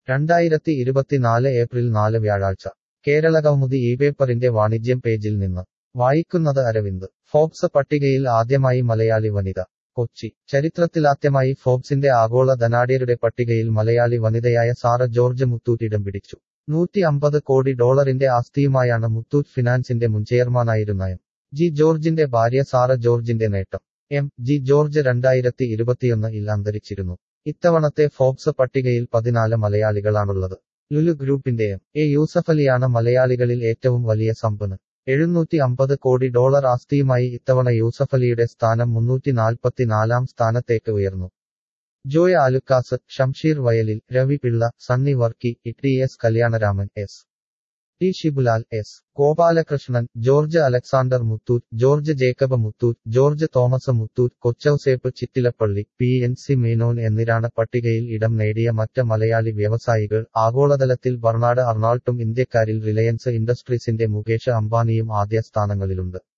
രണ്ടായിരത്തി ഇരുപത്തിനാല് ഏപ്രിൽ നാല് വ്യാഴാഴ്ച കേരളകൗമുദി ഈ പേപ്പറിന്റെ വാണിജ്യം പേജിൽ നിന്ന് വായിക്കുന്നത് അരവിന്ദ് ഫോബ്സ് പട്ടികയിൽ ആദ്യമായി മലയാളി വനിത കൊച്ചി ചരിത്രത്തിലാദ്യമായി ഫോബ്സിന്റെ ആഗോള ധനാഢ്യരുടെ പട്ടികയിൽ മലയാളി വനിതയായ സാറ ജോർജ് മുത്തൂറ്റ് ഇടം പിടിച്ചു നൂറ്റി അമ്പത് കോടി ഡോളറിന്റെ ആസ്തിയുമായാണ് മുത്തൂറ്റ് ഫിനാൻസിന്റെ മുൻ ചെയർമാനായിരുന്ന എം ജി ജോർജിന്റെ ഭാര്യ സാറ ജോർജിന്റെ നേട്ടം എം ജി ജോർജ് രണ്ടായിരത്തി ഇരുപത്തിയൊന്ന് ഇൽ അന്തരിച്ചിരുന്നു ഇത്തവണത്തെ ഫോബ്സ് പട്ടികയിൽ പതിനാല് മലയാളികളാണുള്ളത് ലുലു ഗ്രൂപ്പിന്റെ എം എ യൂസഫലിയാണ് മലയാളികളിൽ ഏറ്റവും വലിയ സമ്പന്ന് എഴുന്നൂറ്റി അമ്പത് കോടി ഡോളർ ആസ്തിയുമായി ഇത്തവണ യൂസഫലിയുടെ സ്ഥാനം മുന്നൂറ്റി നാൽപ്പത്തിനാലാം സ്ഥാനത്തേക്ക് ഉയർന്നു Joy Alukkas Shamsheer Vayalil Ravi Pillai Sunny Varkey T S Kalyanaraman S T Shibulal S Gopalakrishnan George Alexander Muthoot George Jacob Muthoot George Thomas Muthoot Kochouseph Chittilappilly P N C Menon എന്നിവരാണ് പട്ടികയിൽ ഇടം നേടിയ മറ്റ് മലയാളി വ്യവസായികൾ ആഗോളതലത്തിൽ ബർണാഡ് അർണാൾട്ടും ഇന്ത്യക്കാരിൽ റിലയൻസ് ഇൻഡസ്ട്രീസിന്റെ മുകേഷ് അംബാനിയും ആദ്യ സ്ഥാനങ്ങളിലുണ്ട്